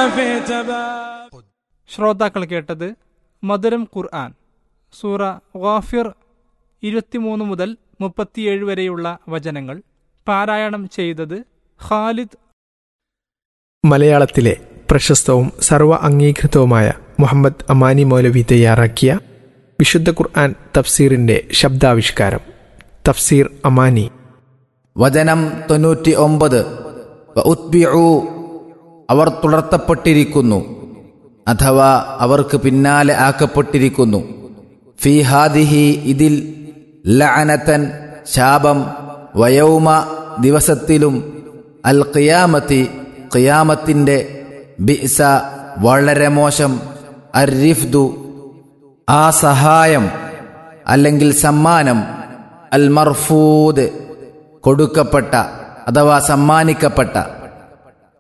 في تباب ശ്രോതാക്കൾ കേട്ടത് മധുരം ഖുർആൻ സൂറ ഗാഫിർ ഇരുപത്തിമൂന്ന് മുതൽ മുപ്പത്തിയേഴ് വരെയുള്ള വചനങ്ങൾ പാരായണം ചെയ്തത് ഖാലിദ് മലയാളത്തിലെ പ്രശസ്തവും സർവ അംഗീകൃതവുമായ മുഹമ്മദ് അമാനി മൗലവി തയ്യാറാക്കിയ വിശുദ്ധ ഖുർആൻ തഫ്സീറിന്റെ ശബ്ദാവിഷ്കാരം തഫ്സീർ അമാനി വചനം തൊണ്ണൂറ്റി ഒമ്പത് ഉത്ബിഉ അവർ തുടർത്തപ്പെട്ടിരിക്കുന്നു അഥവാ അവർക്ക് പിന്നാലെ ആക്കപ്പെട്ടിരിക്കുന്നു ഫി ഹാദിഹി ഇതിൽ ലഅനത്തൻ ശാപം വയൗമ ദിവസത്തിലും അൽ ഖിയാമത്തി ഖിയാമത്തിൻ്റെ ബിസ വളരെ മോശം അരിഫ്ദു ആ സഹായം അല്ലെങ്കിൽ സമ്മാനം അൽ മർഫൂദ് കൊടുക്കപ്പെട്ട അഥവാ സമ്മാനിക്കപ്പെട്ട